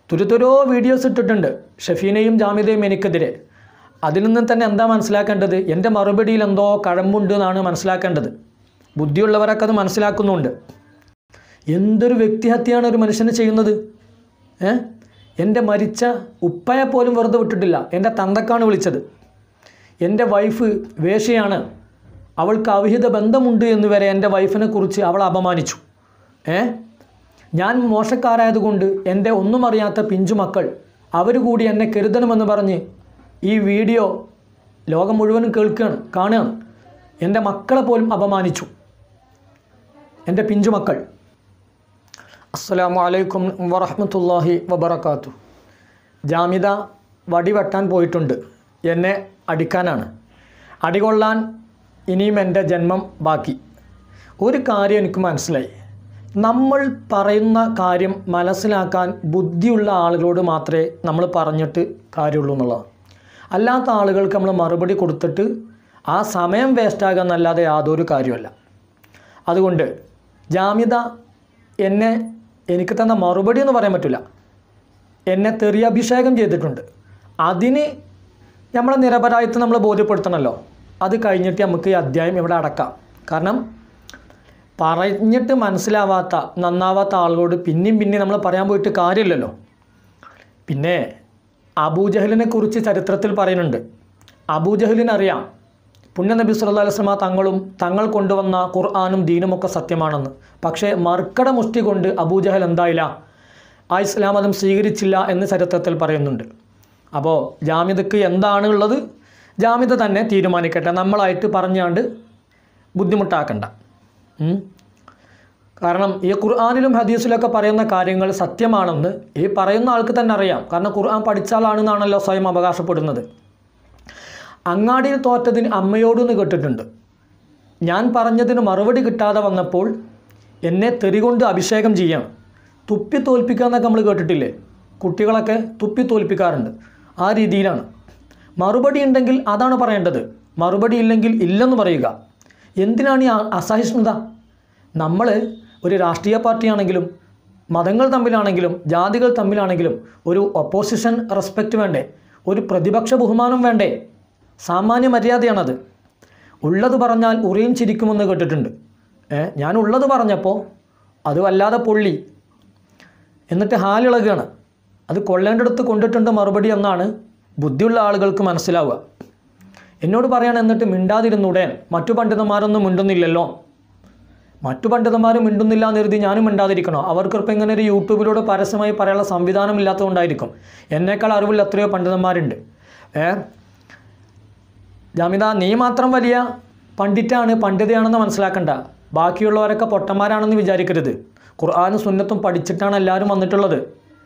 തുരുതുരോ videos ഇട്ടിട്ടുണ്ട് ഷഫീനയും ജാമിദയും എനിക്കെതിരെ അതിൽ നിന്ന് തന്നെ എന്താ മനസ്സിലാക്കേണ്ടത് എൻ്റെ മറുപടിയിൽ എന്തോ കഴമ്പുണ്ട് എന്നാണ് മനസ്സിലാക്കേണ്ടത് ബുദ്ധിയുള്ളവരൊക്കെ അത് മനസ്സിലാക്കുന്നുണ്ട് എന്തൊരു വ്യക്തിഹത്യയാണ് ഒരു മനുഷ്യന് ചെയ്യുന്നത് ഏ എൻ്റെ മരിച്ച ഉപ്പയെ പോലും വെറുതെ വിട്ടിട്ടില്ല എൻ്റെ തന്തക്കാണ് വിളിച്ചത് എൻ്റെ വൈഫ് വേശ്യയാണ് അവൾക്ക് അവിഹിത ബന്ധമുണ്ട് എന്ന് വരെ എൻ്റെ വൈഫിനെ കുറിച്ച് അവൾ അപമാനിച്ചു ഏ ഞാൻ മോശക്കാരായതുകൊണ്ട് എൻ്റെ ഒന്നും അറിയാത്ത പിഞ്ചു മക്കൾ അവർ കൂടി എന്നെ കരുതണമെന്ന് പറഞ്ഞ് ഈ വീഡിയോ ലോകം മുഴുവനും കേൾക്കുകയാണ് കാണുകയാണ് എൻ്റെ മക്കളെ പോലും അപമാനിച്ചു എൻ്റെ പിഞ്ചു മക്കൾ അസ്സലാമു അലൈക്കും വറഹ്മത്തുള്ളാഹി വബറകാത്തു ജാമിദ വടിവെട്ടാൻ പോയിട്ടുണ്ട് എന്നെ അടിക്കാനാണ് അടികൊള്ളാൻ ഇനിയും എൻ്റെ ജന്മം ബാക്കി ഒരു കാര്യം എനിക്ക് മനസ്സിലായി നമ്മൾ പറയുന്ന കാര്യം മനസ്സിലാക്കാൻ ബുദ്ധിയുള്ള ആളുകളോട് മാത്രമേ നമ്മൾ പറഞ്ഞിട്ട് കാര്യമുള്ളൂ എന്നുള്ളതാണ് അല്ലാത്ത ആളുകൾക്ക് നമ്മൾ മറുപടി കൊടുത്തിട്ട് ആ സമയം വേസ്റ്റാകുക എന്നല്ലാതെ യാതൊരു കാര്യമല്ല അതുകൊണ്ട് ജാമ്യത എന്നെ എനിക്ക് തന്ന മറുപടി എന്ന് പറയാൻ പറ്റില്ല എന്നെ തെറിയഭിഷേകം ചെയ്തിട്ടുണ്ട് അതിന് നമ്മളെ നിരപരാധിത്വം നമ്മൾ ബോധ്യപ്പെടുത്തണമല്ലോ അത് കഴിഞ്ഞിട്ട് നമുക്ക് ഈ അധ്യായം ഇവിടെ അടക്കാം കാരണം പറഞ്ഞിട്ട് മനസ്സിലാവാത്ത നന്നാവാത്ത ആളുകളോട് പിന്നെയും പിന്നെയും നമ്മൾ പറയാൻ പോയിട്ട് കാര്യമില്ലല്ലോ പിന്നെ അബൂജഹലിനെ കുറിച്ച് ചരിത്രത്തിൽ പറയുന്നുണ്ട് അബൂജഹലിനറിയാം പുണ്യ നബി സല്ലല്ലാഹു അലൈഹി വസല്ലമ തങ്ങളും തങ്ങൾ കൊണ്ടുവന്ന ഖുർആാനും ദീനും ഒക്കെ സത്യമാണെന്ന് പക്ഷേ മർക്കട മുഷ്ടി കൊണ്ട് അബൂജഹൽ എന്തായില്ല ആ ഇസ്ലാം മതം സ്വീകരിച്ചില്ല എന്ന് ചരിത്രത്തിൽ പറയുന്നുണ്ട് അപ്പോൾ ജാമ്യതക്ക് എന്താണ് ഉള്ളത് ജാമ്യത തന്നെ തീരുമാനിക്കട്ടെ നമ്മളായിട്ട് പറഞ്ഞാണ്ട് ബുദ്ധിമുട്ടാക്കണ്ട ഉം. കാരണം ഈ ഖുർആാനിലും ഹദീസിലൊക്കെ പറയുന്ന കാര്യങ്ങൾ സത്യമാണെന്ന് ഈ പറയുന്ന ആൾക്ക് തന്നെ അറിയാം കാരണം ഖുർആൻ പഠിച്ച ആളാണെന്നാണല്ലോ സ്വയം അവകാശപ്പെടുന്നത് അങ്ങാടിയിൽ തോറ്റതിന് അമ്മയോടൊന്ന് കേട്ടിട്ടുണ്ട് ഞാൻ പറഞ്ഞതിന് മറുപടി കിട്ടാതെ വന്നപ്പോൾ എന്നെ തെറികൊണ്ട് അഭിഷേകം ചെയ്യണം തുപ്പി തോൽപ്പിക്കുക എന്നൊക്കെ നമ്മൾ കേട്ടിട്ടില്ലേ കുട്ടികളൊക്കെ തുപ്പി തോൽപ്പിക്കാറുണ്ട് ആ രീതിയിലാണ് മറുപടി ഉണ്ടെങ്കിൽ അതാണ് പറയേണ്ടത് മറുപടി ഇല്ലെങ്കിൽ ഇല്ലെന്ന് പറയുക എന്തിനാണ് ഈ അ- അസഹിഷ്ണുത നമ്മൾ ഒരു രാഷ്ട്രീയ പാർട്ടിയാണെങ്കിലും മതങ്ങൾ തമ്മിലാണെങ്കിലും ജാതികൾ തമ്മിലാണെങ്കിലും ഒരു ഒപ്പോസിഷൻ റെസ്പെക്റ്റ് വേണ്ടേ ഒരു പ്രതിപക്ഷ ബഹുമാനം വേണ്ടേ സാമാന്യ മര്യാദയാണത് ഉള്ളത് പറഞ്ഞാൽ ഉറിയും ചിരിക്കുമെന്ന് കേട്ടിട്ടുണ്ട് ഏ ഞാൻ ഉള്ളത് പറഞ്ഞപ്പോൾ അത് വല്ലാതെ പൊള്ളി എന്നിട്ട് ഹാലിളകുകയാണ് അത് കൊള്ളേണ്ടടുത്ത് കൊണ്ടിട്ടുണ്ട് മറുപടി എന്നാണ് ബുദ്ധിയുള്ള ആളുകൾക്ക് മനസ്സിലാവുക എന്നോട് പറയണം എന്നിട്ട് മിണ്ടാതിരുന്നൂടെ മറ്റു പണ്ഡിതന്മാരൊന്നും മിണ്ടുന്നില്ലല്ലോ മറ്റു പണ്ഡിതന്മാരും മിണ്ടുന്നില്ല എന്ന് കരുതി ഞാനും മിണ്ടാതിരിക്കണോ അവർക്കിപ്പോൾ ഇങ്ങനെ ഒരു യൂട്യൂബിലൂടെ പരസ്യമായി പറയാനുള്ള സംവിധാനം ഇല്ലാത്തതുകൊണ്ടായിരിക്കും എന്നേക്കാൾ അറിവിൽ എത്രയോ പണ്ഡിതന്മാരുണ്ട് ഏ ജാമിത നീ മാത്രം വലിയ പണ്ഡിറ്റാണ് പണ്ഡിതയാണെന്ന് മനസ്സിലാക്കണ്ട ബാക്കിയുള്ളവരൊക്കെ പൊട്ടന്മാരാണെന്ന് വിചാരിക്കരുത് ഖുർആാനും സുന്നത്തും പഠിച്ചിട്ടാണ് എല്ലാവരും വന്നിട്ടുള്ളത്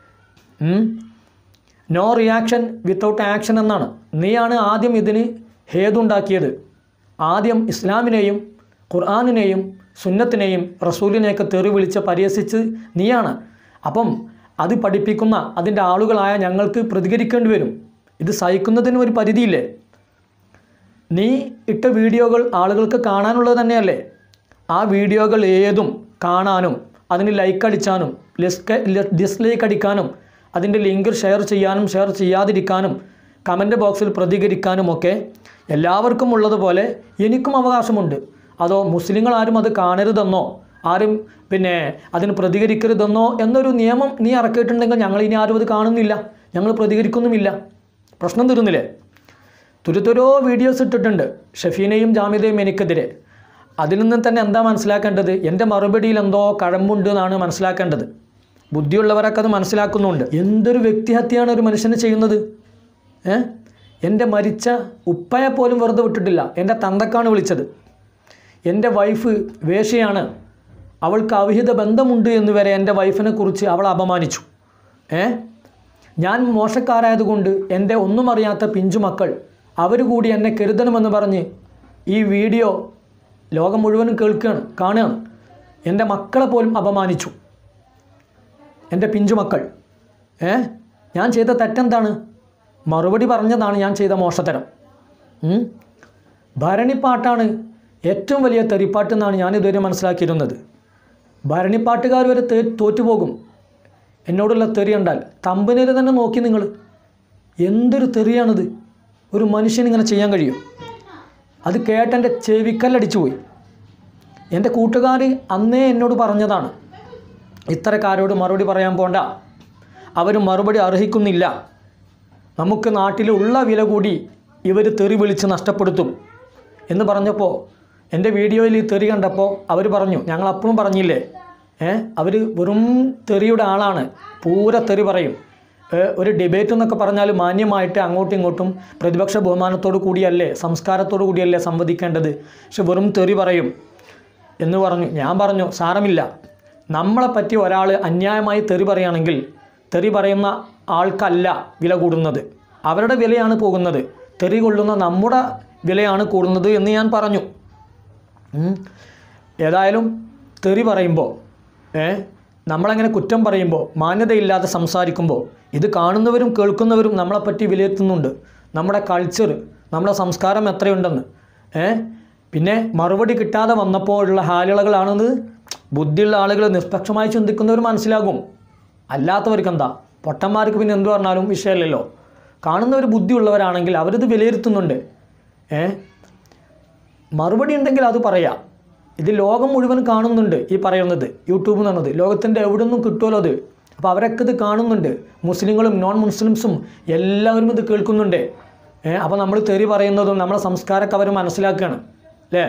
നോ റിയാക്ഷൻ വിത്തൗട്ട് ആക്ഷൻ എന്നാണ് നീയാണ് ആദ്യം ഇതിന് ഹേതുണ്ടാക്കിയത് ആദ്യം ഇസ്ലാമിനെയും ഖുർആാനിനെയും സുന്നത്തിനെയും റസൂലിനെയൊക്കെ തെറി വിളിച്ച് പരിഹസിച്ച് നീയാണ് അപ്പം അത് പഠിപ്പിക്കുന്ന അതിൻ്റെ ആളുകളായ ഞങ്ങൾക്ക് പ്രതികരിക്കേണ്ടി വരും ഇത് സഹിക്കുന്നതിന് ഒരു പരിധിയില്ലേ നീ ഇട്ട വീഡിയോകൾ ആളുകൾക്ക് കാണാനുള്ളത് തന്നെയല്ലേ ആ വീഡിയോകൾ ഏതും കാണാനും അതിന് ലൈക്ക് അടിച്ചാനും ഡിസ്ലൈക്ക് അടിക്കാനും അതിൻ്റെ ലിങ്ക് ഷെയർ ചെയ്യാനും ഷെയർ ചെയ്യാതിരിക്കാനും കമൻറ്റ് ബോക്സിൽ പ്രതികരിക്കാനും ഒക്കെ എല്ലാവർക്കും ഉള്ളതുപോലെ എനിക്കും അവകാശമുണ്ട് അതോ മുസ്ലിങ്ങൾ ആരും അത് കാണരുതെന്നോ ആരും പിന്നെ അതിന് പ്രതികരിക്കരുതെന്നോ എന്നൊരു നിയമം നീ ഇറക്കിയിട്ടുണ്ടെങ്കിൽ ഞങ്ങൾ ഇനി ആരും അത് കാണുന്നില്ല ഞങ്ങൾ പ്രതികരിക്കുന്നുമില്ല പ്രശ്നം തീർന്നില്ലേ തുരുതുരോ വീഡിയോസ് ഇട്ടിട്ടുണ്ട് ഷഫീനയും ജാമിദയും എനിക്കെതിരെ അതിൽ നിന്ന് തന്നെ എന്താ മനസ്സിലാക്കേണ്ടത് എൻ്റെ മറുപടിയിൽ എന്തോ കഴമ്പുണ്ട് എന്നാണ് മനസ്സിലാക്കേണ്ടത് ബുദ്ധിയുള്ളവരൊക്കെ അത് മനസ്സിലാക്കുന്നുണ്ട് എന്തൊരു വ്യക്തിഹത്യയാണ് ഒരു മനുഷ്യന് ചെയ്യുന്നത് ഏ എൻ്റെ മരിച്ച ഉപ്പയെ പോലും വെറുതെ വിട്ടിട്ടില്ല എൻ്റെ തന്തക്കാണ് വിളിച്ചത് എൻ്റെ വൈഫ് വേശ്യയാണ് അവൾക്ക് അവിഹിത ബന്ധമുണ്ട് എന്ന് വരെ എൻ്റെ വൈഫിനെ കുറിച്ച് അവൾ അപമാനിച്ചു ഏ ഞാൻ മോശക്കാരായതുകൊണ്ട് എൻ്റെ ഒന്നും അറിയാത്ത പിഞ്ചു മക്കൾ അവർ കൂടി എന്നെ കരുതണമെന്ന് പറഞ്ഞ് ഈ വീഡിയോ ലോകം മുഴുവനും കേൾക്കുകയാണ് കാണുകയാണ് എൻ്റെ മക്കളെ പോലും അപമാനിച്ചു എൻ്റെ പിഞ്ചു മക്കൾ ഏ ഞാൻ ചെയ്ത തെറ്റെന്താണ് മറുപടി പറഞ്ഞതാണ് ഞാൻ ചെയ്ത മോശത്തരം ഉം? ഭരണിപ്പാട്ടാണ് ഏറ്റവും വലിയ തെറിപ്പാട്ട് എന്നാണ് ഞാൻ ഇതുവരെ മനസ്സിലാക്കിയിരുന്നത് ഭരണിപ്പാട്ടുകാർ വരെ തേ തോറ്റുപോകും എന്നോടുള്ള തെറി കണ്ടാൽ തമ്പനയിൽ തന്നെ നോക്കി നിങ്ങൾ എന്തൊരു തെറിയാണിത് ഒരു മനുഷ്യന് ഇങ്ങനെ ചെയ്യാൻ കഴിയും അത് കേട്ടെൻ്റെ ചെവിക്കല്ലടിച്ചു പോയി എൻ്റെ കൂട്ടുകാർ അന്നേ എന്നോട് പറഞ്ഞതാണ് ഇത്തരക്കാരോട് മറുപടി പറയാൻ പോണ്ട അവർ മറുപടി അർഹിക്കുന്നില്ല നമുക്ക് നാട്ടിലുള്ള വില കൂടി ഇവർ തെറി വിളിച്ച് നഷ്ടപ്പെടുത്തും എന്ന് പറഞ്ഞപ്പോൾ എൻ്റെ വീഡിയോയിൽ ഈ തെറി കണ്ടപ്പോൾ അവർ പറഞ്ഞു ഞങ്ങൾ അപ്പോഴും പറഞ്ഞില്ലേ ഏ അവർ വെറും തെറിയുടെ ആളാണ് പൂര തെറി പറയും ഏ, ഒരു ഡിബേറ്റ് എന്നൊക്കെ പറഞ്ഞാൽ മാന്യമായിട്ട് അങ്ങോട്ടും ഇങ്ങോട്ടും പ്രതിപക്ഷ ബഹുമാനത്തോടു കൂടിയല്ലേ സംസ്കാരത്തോടു കൂടിയല്ലേ സംവദിക്കേണ്ടത് പക്ഷെ വെറും തെറി പറയും എന്ന് പറഞ്ഞു ഞാൻ പറഞ്ഞു സാരമില്ല നമ്മളെ പറ്റി ഒരാൾ അന്യായമായി തെറി പറയുകയാണെങ്കിൽ തെറി പറയുന്ന ആൾക്കല്ല വില കൂടുന്നത് അവരുടെ വിലയാണ് പോകുന്നത് തെറി കൊള്ളുന്ന നമ്മുടെ വിലയാണ് കൂടുന്നത് എന്ന് ഞാൻ പറഞ്ഞു ഉം. ഏതായാലും തെറി പറയുമ്പോൾ ഏ നമ്മളങ്ങനെ കുറ്റം പറയുമ്പോൾ മാന്യതയില്ലാതെ സംസാരിക്കുമ്പോൾ ഇത് കാണുന്നവരും കേൾക്കുന്നവരും നമ്മളെപ്പറ്റി വിലയിരുത്തുന്നുണ്ട് നമ്മുടെ കൾച്ചർ നമ്മുടെ സംസ്കാരം എത്രയുണ്ടെന്ന് ഏ പിന്നെ മറുപടി കിട്ടാതെ വന്നപ്പോഴുള്ള ഹാലുകളാണെന്ന് ബുദ്ധിയുള്ള ആളുകൾ നിഷ്പക്ഷമായി ചിന്തിക്കുന്നവർ മനസ്സിലാകും അല്ലാത്തവർക്ക് എന്താ പൊട്ടന്മാർക്ക് പിന്നെ എന്ത് പറഞ്ഞാലും വിഷയമല്ലല്ലോ കാണുന്നവർ ബുദ്ധിയുള്ളവരാണെങ്കിൽ അവരിത് വിലയിരുത്തുന്നുണ്ട് ഏ മറുപടി ഉണ്ടെങ്കിൽ അത് പറയാം ഇത് ലോകം മുഴുവൻ കാണുന്നുണ്ട് ഈ പറയുന്നത് യൂട്യൂബ് എന്ന് പറഞ്ഞത് ലോകത്തിൻ്റെ എവിടെ നിന്നും കിട്ടുമല്ലോ അത് അപ്പോൾ അവരൊക്കെ ഇത് കാണുന്നുണ്ട് മുസ്ലിങ്ങളും നോൺ മുസ്ലിംസും എല്ലാവരും ഇത് കേൾക്കുന്നുണ്ട് ഏ അപ്പോൾ നമ്മൾ തെറി പറയുന്നതും നമ്മളെ സംസ്കാരമൊക്കെ അവർ മനസ്സിലാക്കുകയാണ് അല്ലേ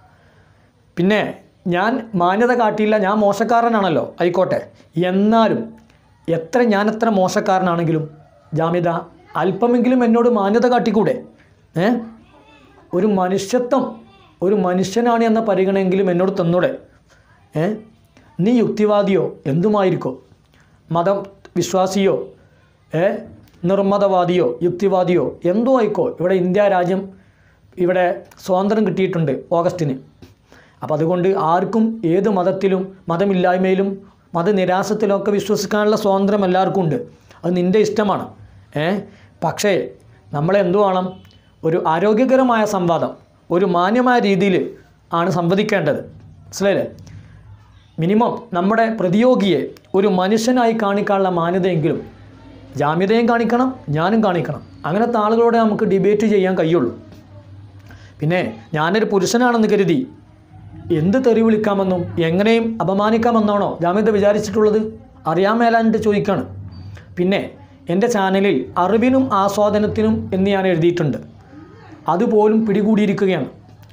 പിന്നെ ഞാൻ മാന്യത കാട്ടിയില്ല ഞാൻ മോശക്കാരനാണല്ലോ ആയിക്കോട്ടെ എന്നാലും എത്ര ഞാൻ എത്ര മോശക്കാരനാണെങ്കിലും ജാമ്യത അല്പമെങ്കിലും എന്നോട് മാന്യത കാട്ടിക്കൂടെ ഏ ഒരു മനുഷ്യത്വം ഒരു മനുഷ്യനാണ് എന്ന പരിഗണനെങ്കിലും എന്നോട് തന്നൂടെ ഏ നീ യുക്തിവാദിയോ എന്തുമായിരിക്കോ മതം വിശ്വാസിയോ ഏ നിർമ്മതവാദിയോ യുക്തിവാദിയോ എന്തോ ആയിക്കോ ഇവിടെ ഇന്ത്യ രാജ്യം ഇവിടെ സ്വാതന്ത്ര്യം കിട്ടിയിട്ടുണ്ട് ഓഗസ്റ്റിന് അപ്പോൾ അതുകൊണ്ട് ആർക്കും ഏത് മതത്തിലും മതമില്ലായ്മയിലും മതനിരാസത്തിലും ഒക്കെ വിശ്വസിക്കാനുള്ള സ്വാതന്ത്ര്യം എല്ലാവർക്കും ഉണ്ട് അത് നിൻ്റെ ഇഷ്ടമാണ് ഏ പക്ഷേ നമ്മളെന്തു വേണം ഒരു ആരോഗ്യകരമായ സംവാദം ഒരു മാന്യമായ രീതിയിൽ ആണ് സംവദിക്കേണ്ടത് മനസ്സിലായില്ലേ മിനിമം നമ്മുടെ പ്രതിയോഗിയെ ഒരു മനുഷ്യനായി കാണിക്കാനുള്ള മാന്യതയെങ്കിലും ജാമ്യതയും കാണിക്കണം ഞാനും കാണിക്കണം അങ്ങനത്തെ ആളുകളോടെ നമുക്ക് ഡിബേറ്റ് ചെയ്യാൻ കഴിയുള്ളൂ പിന്നെ ഞാനൊരു പുരുഷനാണെന്ന് കരുതി എന്ത് തെറി വിളിക്കാമെന്നും എങ്ങനെയും അപമാനിക്കാമെന്നാണോ ജാമ്യത വിചാരിച്ചിട്ടുള്ളത് അറിയാൻ മേലാഞ്ഞിട്ട് ചോദിക്കുകയാണ് പിന്നെ എൻ്റെ ചാനലിൽ അറിവിനും ആസ്വാദനത്തിനും എന്ന് ഞാൻ എഴുതിയിട്ടുണ്ട് അതുപോലും പിടികൂടിയിരിക്കുകയാണ്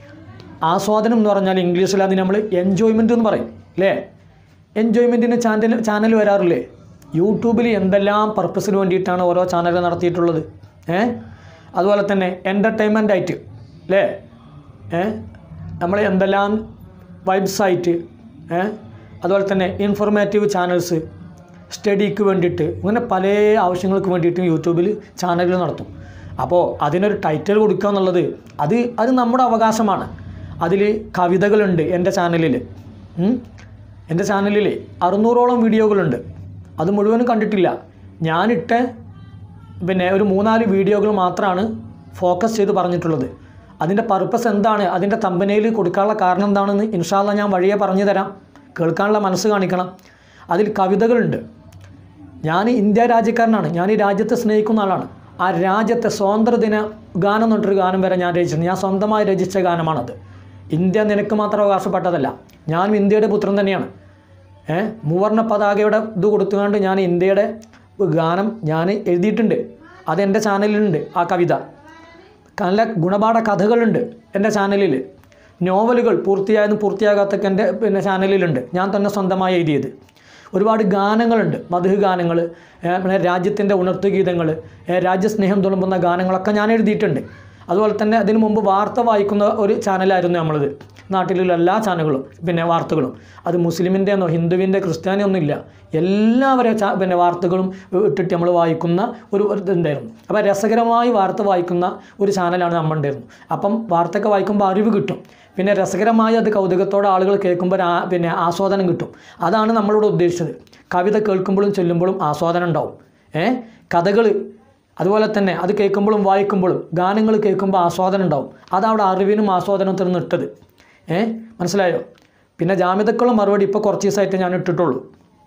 ആസ്വാദനം എന്ന് പറഞ്ഞാൽ ഇംഗ്ലീഷിൽ അതിന് നമ്മൾ എൻജോയ്മെൻ്റ് എന്ന് പറയും അല്ലേ എൻജോയ്മെൻറ്റിന് ചാനൽ ചാനൽ വരാറില്ലേ യൂട്യൂബിൽ എന്തെല്ലാം പർപ്പസിന് വേണ്ടിയിട്ടാണ് ഓരോ ചാനൽ നടത്തിയിട്ടുള്ളത് ഏ അതുപോലെ തന്നെ എൻ്റർടൈൻമെൻ്റ് ആയിട്ട് അല്ലേ ഏ നമ്മൾ എന്തെല്ലാം വെബ്സൈറ്റ് ഏ അതുപോലെ തന്നെ ഇൻഫോർമേറ്റീവ് ചാനൽസ് സ്റ്റഡിക്ക് വേണ്ടിയിട്ട് ഇങ്ങനെ പല ആവശ്യങ്ങൾക്ക് വേണ്ടിയിട്ടും യൂട്യൂബിൽ ചാനലുകൾ നടത്തും അപ്പോൾ അതിനൊരു ടൈറ്റിൽ കൊടുക്കുക എന്നുള്ളത് അത് അത് നമ്മുടെ അവകാശമാണ് അതിൽ കവിതകളുണ്ട് എൻ്റെ ചാനലിൽ ഉം. എൻ്റെ ചാനലിൽ അറുന്നൂറോളം വീഡിയോകളുണ്ട് അത് മുഴുവനും കണ്ടിട്ടില്ല ഞാനിട്ട പിന്നെ ഒരു മൂന്നാല് വീഡിയോകൾ മാത്രമാണ് ഫോക്കസ് ചെയ്ത് പറഞ്ഞിട്ടുള്ളത് അതിൻ്റെ പർപ്പസ് എന്താണ് അതിൻ്റെ തമ്പനയിൽ കൊടുക്കാനുള്ള കാരണം എന്താണെന്ന് ഇൻഷാല്ല ഞാൻ വഴിയെ പറഞ്ഞു തരാം കേൾക്കാനുള്ള മനസ്സ് കാണിക്കണം അതിൽ കവിതകളുണ്ട് ഞാൻ ഇന്ത്യ രാജ്യക്കാരനാണ് ഞാൻ ഈ രാജ്യത്തെ സ്നേഹിക്കുന്ന ആളാണ് ആ രാജ്യത്തെ സ്വാതന്ത്ര്യദിന ഗാനം എന്ന് പറഞ്ഞിട്ടൊരു ഗാനം വരെ ഞാൻ രചിച്ചിട്ടുണ്ട് ഞാൻ സ്വന്തമായി രചിച്ച ഗാനമാണത് ഇന്ത്യ നിനക്ക് മാത്രം അവകാശപ്പെട്ടതല്ല ഞാനും ഇന്ത്യയുടെ പുത്രൻ തന്നെയാണ് ഏ മൂവർണ്ണ പതാകയുടെ ഇത് കൊടുത്തുകൊണ്ട് ഞാൻ ഇന്ത്യയുടെ ഗാനം ഞാൻ എഴുതിയിട്ടുണ്ട് അത് എൻ്റെ ചാനലിലുണ്ട് ആ കവിത നല്ല ഗുണപാഠ കഥകളുണ്ട് എൻ്റെ ചാനലിൽ നോവലുകൾ പൂർത്തിയായതും പൂർത്തിയാകാത്തൊക്കെ എൻ്റെ പിന്നെ ചാനലിലുണ്ട് ഞാൻ തന്നെ സ്വന്തമായി എഴുതിയത് ഒരുപാട് ഗാനങ്ങളുണ്ട് മധു ഗാനങ്ങൾ പിന്നെ രാജ്യത്തിൻ്റെ ഉണർത്തുഗീതങ്ങൾ രാജ്യസ്നേഹം തുളുമ്പുന്ന ഗാനങ്ങളൊക്കെ ഞാൻ എഴുതിയിട്ടുണ്ട് അതുപോലെ തന്നെ അതിനു മുമ്പ് വാർത്ത വായിക്കുന്ന ഒരു ചാനലായിരുന്നു നമ്മളത് നാട്ടിലുള്ള എല്ലാ ചാനലുകളും പിന്നെ വാർത്തകളും അത് മുസ്ലിമിൻ്റെന്നോ ഹിന്ദുവിൻ്റെ ക്രിസ്ത്യാനി ഒന്നുമില്ല എല്ലാവരെ ചാ പിന്നെ വാർത്തകളും ഇട്ടിട്ട് നമ്മൾ വായിക്കുന്ന ഒരു ഒരു ഇതുണ്ടായിരുന്നു അപ്പോൾ രസകരമായി വാർത്ത വായിക്കുന്ന ഒരു ചാനലാണ് നമ്മളുണ്ടായിരുന്നു അപ്പം വാർത്തയൊക്കെ വായിക്കുമ്പോൾ അറിവ് കിട്ടും പിന്നെ രസകരമായി അത് കൗതുകത്തോടെ ആളുകൾ കേൾക്കുമ്പോൾ ആ പിന്നെ ആസ്വാദനം കിട്ടും അതാണ് നമ്മളോട് ഉദ്ദേശിച്ചത് കവിത കേൾക്കുമ്പോഴും ചൊല്ലുമ്പോഴും ആസ്വാദനം ഉണ്ടാവും ഏ കഥകൾ അതുപോലെ തന്നെ അത് കേൾക്കുമ്പോഴും വായിക്കുമ്പോഴും ഗാനങ്ങൾ കേൾക്കുമ്പോൾ ആസ്വാദനം ഉണ്ടാവും അതവിടെ അറിവിനും ആസ്വാദനത്തിനും ഇട്ടത് ഏ മനസ്സിലായോ പിന്നെ ജാമ്യതക്കുള്ള മറുപടി ഇപ്പോൾ കുറച്ച് ദിവസമായിട്ട് ഞാൻ ഇട്ടിട്ടുള്ളൂ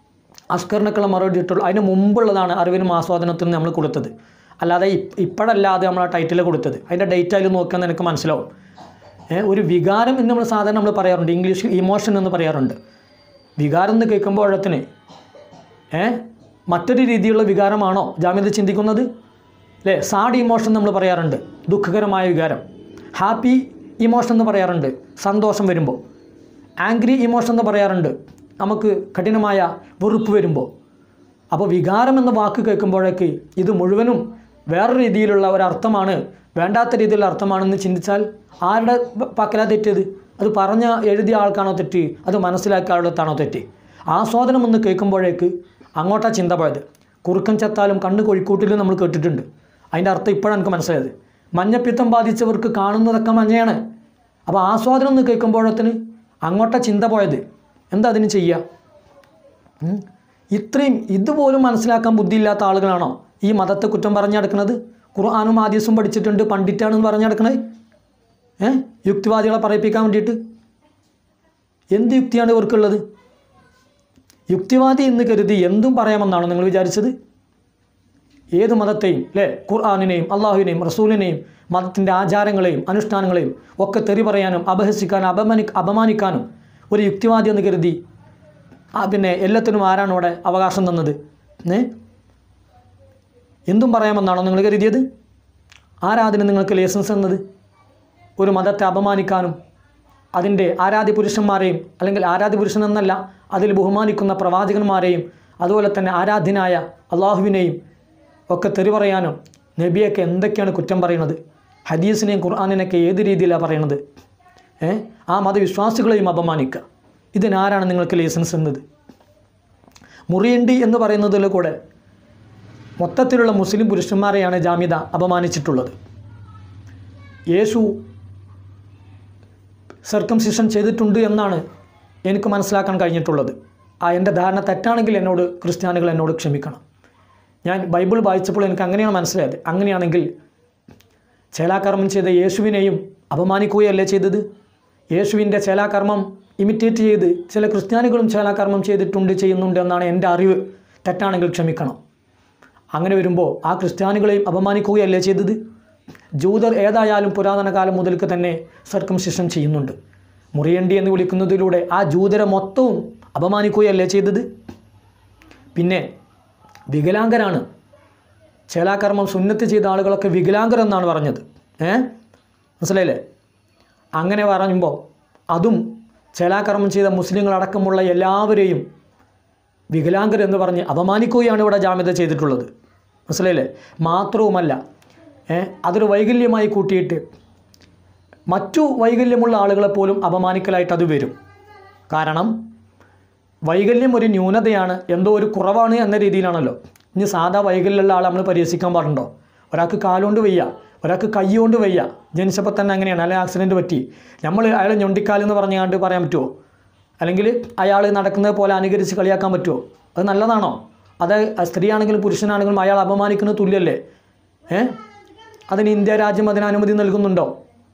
അസ്കറിനൊക്കെയുള്ള മറുപടി ഇട്ടുള്ളൂ അതിന് മുമ്പുള്ളതാണ് അറിവിനും ആസ്വാദനത്തിനും നമ്മൾ കൊടുത്തത് അല്ലാതെ ഇപ്- ഇപ്പോഴല്ലാതെ നമ്മൾ ആ ടൈറ്റിൽ കൊടുത്തത് അതിൻ്റെ ഡേറ്റ് അതിൽ നോക്കിയാൽ നിനക്ക് മനസ്സിലാവും ഏ, ഒരു വികാരം എന്ന് നമ്മൾ സാധാരണ നമ്മൾ പറയാറുണ്ട് ഇംഗ്ലീഷിൽ ഇമോഷൻ എന്ന് പറയാറുണ്ട് വികാരം എന്ന് കേൾക്കുമ്പോഴത്തിന് ഏ മറ്റൊരു രീതിയിലുള്ള വികാരമാണോ ജാമ്യത ചിന്തിക്കുന്നത് അല്ലേ സാഡ് ഇമോഷൻ നമ്മൾ പറയാറുണ്ട് ദുഃഖകരമായ വികാരം ഹാപ്പി ഇമോഷൻ എന്ന് പറയാറുണ്ട് സന്തോഷം വരുമ്പോൾ ആംഗ്രി ഇമോഷൻ എന്ന് പറയാറുണ്ട് നമുക്ക് കഠിനമായ വെറുപ്പ് വരുമ്പോൾ അപ്പോൾ വികാരം എന്ന വാക്ക് കേൾക്കുമ്പോഴേക്ക് ഇത് മുഴുവനും വേറെ രീതിയിലുള്ള ഒരർത്ഥമാണ് വേണ്ടാത്ത രീതിയിലുള്ള അർത്ഥമാണെന്ന് ചിന്തിച്ചാൽ ആരുടെ പക്കലാ തെറ്റത് അത് പറഞ്ഞ എഴുതിയ ആൾക്കാണോ തെറ്റ് അത് മനസ്സിലാക്കിയ ആളുടെത്താണോ തെറ്റ് ആസ്വാദനം എന്ന് കേൾക്കുമ്പോഴേക്ക് അങ്ങോട്ടാ ചിന്ത പോയത് കുറുക്കൻ ചത്താലും കണ്ണ് കോഴിക്കൂട്ടിലും നമ്മൾ കേട്ടിട്ടുണ്ട് അതിൻ്റെ അർത്ഥം ഇപ്പോഴാണ് എനിക്ക് മനസ്സിലായത് മഞ്ഞപ്പിത്തം ബാധിച്ചവർക്ക് കാണുന്നതൊക്കെ മഞ്ഞയാണ് അപ്പോൾ ആസ്വാദനം എന്ന് കേൾക്കുമ്പോഴത്തിന് അങ്ങോട്ടാ ചിന്ത പോയത് എന്താ അതിന് ചെയ്യുക ഉം. ഇത്രയും ഇതുപോലും മനസ്സിലാക്കാൻ ബുദ്ധിയില്ലാത്ത ആളുകളാണോ ഈ മതത്തെ കുറ്റം പറഞ്ഞു നടക്കുന്നത് ഖുർആാനും ആദ്യസും പഠിച്ചിട്ടുണ്ട് പണ്ഡിറ്റാണെന്ന് പറഞ്ഞു നടക്കണത് ഏ യുക്തിവാദികളെ പറയിപ്പിക്കാൻ വേണ്ടിയിട്ട് എന്ത് യുക്തിയാണ് ഇവർക്കുള്ളത് യുക്തിവാദി എന്ന് കരുതി എന്തും പറയാമെന്നാണോ നിങ്ങൾ വിചാരിച്ചത് ഏത് മതത്തെയും അല്ലേ ഖുർആാനിനെയും അള്ളാഹുവിനെയും റസൂലിനെയും മതത്തിൻ്റെ ആചാരങ്ങളെയും അനുഷ്ഠാനങ്ങളെയും ഒക്കെ തെറി പറയാനും അപഹസിക്കാനും അപമാനി അപമാനിക്കാനും ഒരു യുക്തിവാദി എന്ന് കരുതി ആ പിന്നെ എല്ലാത്തിനും ആരാണ് ഇവിടെ അവകാശം തന്നത് ഏ എന്തും പറയാമെന്നാണോ നിങ്ങൾ കരുതിയത് ആരാ അതിന് നിങ്ങൾക്ക് ലൈസൻസ് തന്നത് ഒരു മതത്തെ അപമാനിക്കാനും അതിൻ്റെ ആരാധ്യ പുരുഷന്മാരെയും അല്ലെങ്കിൽ ആരാധ്യ പുരുഷൻ എന്നല്ല അതിൽ ബഹുമാനിക്കുന്ന പ്രവാചകന്മാരെയും അതുപോലെ തന്നെ ആരാധ്യനായ അള്ളാഹുവിനെയും ഒക്കെ തെറി പറയാനും നബിയൊക്കെ എന്തൊക്കെയാണ് കുറ്റം പറയുന്നത് ഹദീസിനെയും ഖുർആാനിനെയൊക്കെ ഏത് രീതിയിലാണ് പറയുന്നത് ഏ ആ മതവിശ്വാസികളെയും അപമാനിക്കുക ഇതിനാരാണ് നിങ്ങൾക്ക് ലൈസൻസ് എന്നത് മുറിയണ്ടി എന്ന് പറയുന്നതിൽ കൂടെ മൊത്തത്തിലുള്ള മുസ്ലിം പുരുഷന്മാരെയാണ് ജാമ്യത അപമാനിച്ചിട്ടുള്ളത് യേശു സർക്കംസിഷൻ ചെയ്തിട്ടുണ്ട് എന്നാണ് എനിക്ക് മനസ്സിലാക്കാൻ കഴിഞ്ഞിട്ടുള്ളത് ആ എൻ്റെ ധാരണ തെറ്റാണെങ്കിൽ എന്നോട് ക്രിസ്ത്യാനികൾ എന്നോട് ക്ഷമിക്കണം ഞാൻ ബൈബിൾ വായിച്ചപ്പോൾ എനിക്ക് അങ്ങനെയാണ് മനസ്സിലായത് അങ്ങനെയാണെങ്കിൽ ചേലാകർമ്മം ചെയ്ത യേശുവിനെയും അപമാനിക്കുകയല്ലേ ചെയ്തത് യേശുവിൻ്റെ ചേലാകർമ്മം ഇമിറ്റേറ്റ് ചെയ്ത് ചില ക്രിസ്ത്യാനികളും ചേലാകർമ്മം ചെയ്തിട്ടുണ്ട് ചെയ്യുന്നുണ്ട് എന്നാണ് എൻ്റെ അറിവ് തെറ്റാണെങ്കിൽ ക്ഷമിക്കണം അങ്ങനെ വരുമ്പോൾ ആ ക്രിസ്ത്യാനികളെയും അപമാനിക്കുകയല്ലേ ചെയ്തത് ജൂതർ ഏതായാലും പുരാതന കാലം മുതൽക്ക് തന്നെ സർക്കംസിഷൻ ചെയ്യുന്നുണ്ട് മുറിയണ്ടി എന്ന് വിളിക്കുന്നതിലൂടെ ആ ജൂതരെ മൊത്തവും അപമാനിക്കുകയല്ലേ ചെയ്തത് പിന്നെ വികലാംഗരാണ് ചേലാകർമ്മം സുന്നത്ത് ചെയ്ത ആളുകളൊക്കെ വികലാംഗരെന്നാണ് പറഞ്ഞത് ഏ മനസ്സിലായില്ലേ അങ്ങനെ പറയുമ്പോൾ അതും ചേലാകർമ്മം ചെയ്ത മുസ്ലിങ്ങളടക്കമുള്ള എല്ലാവരെയും വികലാംഗർ എന്ന് പറഞ്ഞ് അപമാനിക്കുകയാണ് ഇവിടെ ജാമ്യത ചെയ്തിട്ടുള്ളത് മനസ്സിലായില്ലേ മാത്രവുമല്ല ഏ, അതൊരു വൈകല്യമായി കൂട്ടിയിട്ട് മറ്റു വൈകല്യമുള്ള ആളുകളെ പോലും അപമാനിക്കലായിട്ട് അത് വരും കാരണം വൈകല്യം ഒരു ന്യൂനതയാണ് എന്തോ ഒരു കുറവാണ് എന്ന രീതിയിലാണല്ലോ ഇനി സാധാ വൈകല്യമുള്ള ആളെ നമ്മൾ പരിഹസിക്കാൻ പാടുണ്ടോ ഒരാൾക്ക് കാലുകൊണ്ട് വയ്യ ഒരാൾക്ക് കൈ കൊണ്ട് വയ്യ ജനിച്ചപ്പോൾ തന്നെ അങ്ങനെയാണ് അല്ലെങ്കിൽ ആക്സിഡൻറ്റ് പറ്റി നമ്മൾ അയാൾ ഞൊണ്ടിക്കാലെന്ന് പറഞ്ഞാണ്ട് പറയാൻ പറ്റുമോ അല്ലെങ്കിൽ അയാൾ നടക്കുന്നത് പോലെ അനുകരിച്ച് കളിയാക്കാൻ പറ്റുമോ അത് നല്ലതാണോ അത് സ്ത്രീയാണെങ്കിലും പുരുഷനാണെങ്കിലും അയാൾ അപമാനിക്കുന്നത് തുല്യല്ലേ ഏ അതിന് ഇന്ത്യ രാജ്യം അതിന് അനുമതി നൽകുന്നുണ്ടോ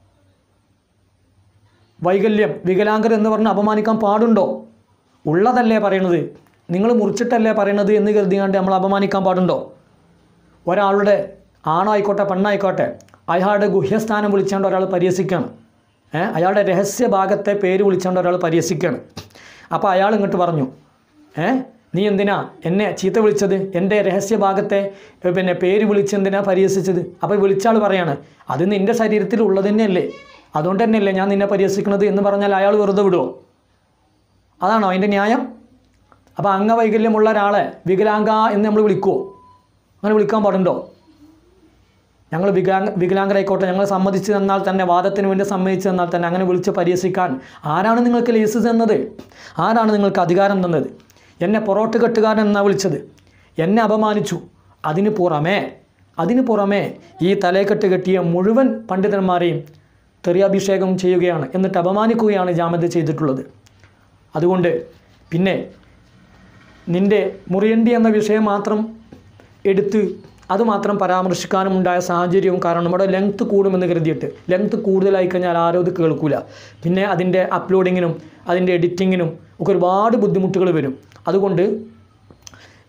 വൈകല്യം വികലാംഗർ എന്ന് പറഞ്ഞ് അപമാനിക്കാൻ പാടുണ്ടോ ഉള്ളതല്ലേ പറയണത് നിങ്ങൾ മുറിച്ചിട്ടല്ലേ പറയണത് എന്ന് കരുതിയാണ്ട് നമ്മൾ അപമാനിക്കാൻ പാടുണ്ടോ ഒരാളുടെ ആണായിക്കോട്ടെ പെണ്ണായിക്കോട്ടെ അയാളുടെ ഗുഹ്യസ്ഥാനം വിളിച്ചാണ്ട് ഒരാൾ പരിഹസിക്കുകയാണ് ഏ അയാളുടെ രഹസ്യ ഭാഗത്തെ പേര് വിളിച്ചാണ്ട് ഒരാൾ പരിഹസിക്കുകയാണ് അപ്പോൾ അയാൾ ഇങ്ങോട്ട് പറഞ്ഞു ഏ നീ എന്തിനാ എന്നെ ചീത്ത വിളിച്ചത് എൻ്റെ രഹസ്യ ഭാഗത്തെ ഏ, പിന്നെ പേര് വിളിച്ച് എന്തിനാ പരിഹസിച്ചത് അപ്പോൾ വിളിച്ചാൾ പറയാണ് അത് നിൻ്റെ ശരീരത്തിൽ ഉള്ളത് തന്നെയല്ലേ അതുകൊണ്ട് തന്നെയല്ലേ ഞാൻ നിന്നെ പരിഹസിക്കുന്നത് എന്ന് പറഞ്ഞാൽ അയാൾ വെറുതെ വിടുമോ അതാണോ അതിൻ്റെ ന്യായം അപ്പോൾ അംഗവൈകല്യമുള്ള ഒരാളെ വികലാംഗ എന്ന് നമ്മൾ വിളിക്കുമോ അങ്ങനെ വിളിക്കാൻ പാടുണ്ടോ ഞങ്ങൾ വികലാംഗ വികലാംഗരായിക്കോട്ടെ ഞങ്ങൾ സമ്മതിച്ചു തന്നാൽ തന്നെ വാദത്തിന് വേണ്ടി സമ്മതിച്ചു തന്നാൽ തന്നെ അങ്ങനെ വിളിച്ച് പരിഹസിക്കാൻ ആരാണ് നിങ്ങൾക്ക് ലൈസൻസ് തന്നത് ആരാണ് നിങ്ങൾക്ക് അധികാരം തന്നത് എന്നെ പൊറോട്ട് കെട്ടുകാരൻ എന്നാ വിളിച്ചത് എന്നെ അപമാനിച്ചു അതിന് പുറമേ അതിന് പുറമേ ഈ തലയെക്കെട്ട് കെട്ടിയ മുഴുവൻ പണ്ഡിതന്മാരെയും തെറിയാഭിഷേകം ചെയ്യുകയാണ് എന്നിട്ട് അപമാനിക്കുകയാണ് ജാമ്യത ചെയ്തിട്ടുള്ളത് അതുകൊണ്ട് പിന്നെ നിൻ്റെ മുറിയണ്ടി എന്ന വിഷയം മാത്രം എടുത്ത് അത് മാത്രം പരാമർശിക്കാനും ഉണ്ടായ സാഹചര്യവും കാരണം ഇവിടെ ലെങ്ത്ത് കൂടുമെന്ന് കരുതിയിട്ട് ലെങ്ത്ത് കൂടുതലായി കഴിഞ്ഞാൽ ആരും ഇത് കേൾക്കൂല പിന്നെ അതിൻ്റെ അപ്ലോഡിങ്ങിനും അതിൻ്റെ എഡിറ്റിങ്ങിനും ഒക്കെ ഒരുപാട് ബുദ്ധിമുട്ടുകൾ വരും അതുകൊണ്ട്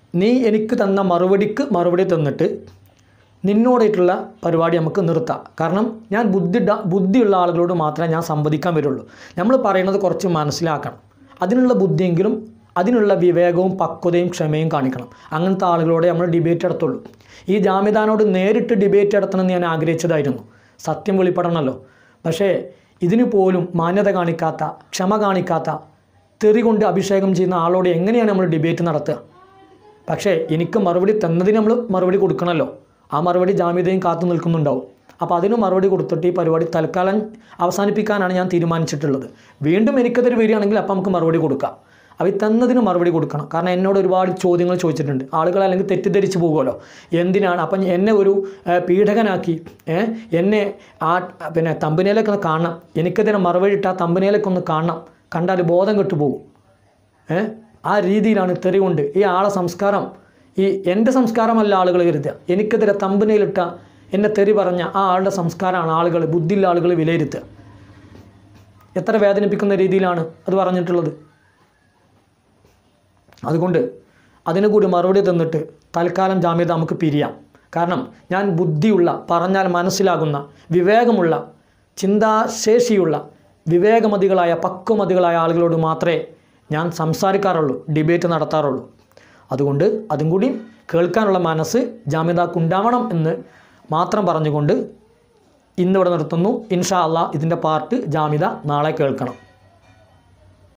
നീ എനിക്ക് തന്ന മറുപടിക്ക് മറുപടി തന്നിട്ട് നിന്നോടായിട്ടുള്ള പരിപാടി നമുക്ക് നിർത്താം കാരണം ഞാൻ ബുദ്ധി ബുദ്ധിയുള്ള ആളുകളോട് മാത്രമേ ഞാൻ സംവദിക്കാൻ വരുള്ളൂ നമ്മൾ പറയുന്നത് കുറച്ച് മനസ്സിലാക്കണം അതിനുള്ള ബുദ്ധിയെങ്കിലും അതിനുള്ള വിവേകവും പക്വതയും ക്ഷമയും കാണിക്കണം അങ്ങനത്തെ ആളുകളോടെ നമ്മൾ ഡിബേറ്റ് നടത്തുള്ളൂ ഈ ജാമിദാനോട് നേരിട്ട് ഡിബേറ്റ് നടത്തണമെന്ന് ഞാൻ ആഗ്രഹിച്ചതായിരുന്നു സത്യം വെളിപ്പെടണമല്ലോ പക്ഷേ ഇതിനു പോലും മാന്യത കാണിക്കാത്ത ക്ഷമ കാണിക്കാത്ത തെറി കൊണ്ട് അഭിഷേകം ചെയ്യുന്ന ആളോട് എങ്ങനെയാണ് നമ്മൾ ഡിബേറ്റ് നടത്തുക പക്ഷേ എനിക്ക് മറുപടി തന്നതിന് നമ്മൾ മറുപടി കൊടുക്കണമല്ലോ ആ മറുപടി ജാമ്യതയും കാത്തു നിൽക്കുന്നുണ്ടാവും അപ്പോൾ അതിന് മറുപടി കൊടുത്തിട്ട് ഈ പരിപാടി തൽക്കാലം അവസാനിപ്പിക്കാനാണ് ഞാൻ തീരുമാനിച്ചിട്ടുള്ളത് വീണ്ടും എനിക്കതൊരു വരികയാണെങ്കിൽ അപ്പം നമുക്ക് മറുപടി കൊടുക്കാം അപ്പോൾ ഈ തന്നതിന് മറുപടി കൊടുക്കണം കാരണം എന്നോട് ഒരുപാട് ചോദ്യങ്ങൾ ചോദിച്ചിട്ടുണ്ട് ആളുകൾ അല്ലെങ്കിൽ തെറ്റിദ്ധരിച്ച് പോകുമല്ലോ എന്തിനാണ് അപ്പം എന്നെ ഒരു ഏ, പീഡകനാക്കി ഏ, എന്നെ ആ പിന്നെ തമ്പനയിലൊക്കെ ഒന്ന് കാണണം എനിക്കതിന് മറുപടി ഇട്ട് ആ തമ്പനയിലൊക്കെ ഒന്ന് കാണണം കണ്ടാൽ ബോധം കെട്ടുപോകും ഏ ആ രീതിയിലാണ് തെറി കൊണ്ട് ഈ ആളെ സംസ്കാരം ഈ എൻ്റെ സംസ്കാരമല്ല ആളുകൾ കരുതുക എനിക്കെതിരെ തമ്പനയിലിട്ട എന്നെ തെറി പറഞ്ഞ ആ ആളുടെ സംസ്കാരമാണ് ആളുകൾ ബുദ്ധിയുള്ള ആളുകൾ വിലയിരുത്തുക എത്ര വേദനിപ്പിക്കുന്ന രീതിയിലാണ് അത് പറഞ്ഞിട്ടുള്ളത് അതുകൊണ്ട് അതിന് കൂടി മറുപടി തന്നിട്ട് തൽക്കാലം ജാമ്യത നമുക്ക് പിരിയാം കാരണം ഞാൻ ബുദ്ധിയുള്ള പറഞ്ഞാൽ മനസ്സിലാകുന്ന വിവേകമുള്ള ചിന്താശേഷിയുള്ള വിവേകമതികളായ പക്വമതികളായ ആളുകളോട് മാത്രമേ ഞാൻ സംസാരിക്കാറുള്ളൂ ഡിബേറ്റ് നടത്താറുള്ളൂ അതുകൊണ്ട് അതും കൂടി കേൾക്കാനുള്ള മനസ്സ് ജാമ്യതാക്കുണ്ടാവണം എന്ന് മാത്രം പറഞ്ഞുകൊണ്ട് ഇന്നിവിടെ നിർത്തുന്നു ഇൻഷാ അള്ളാ ഇതിൻ്റെ പാർട്ട് ജാമ്യത നാളെ കേൾക്കണം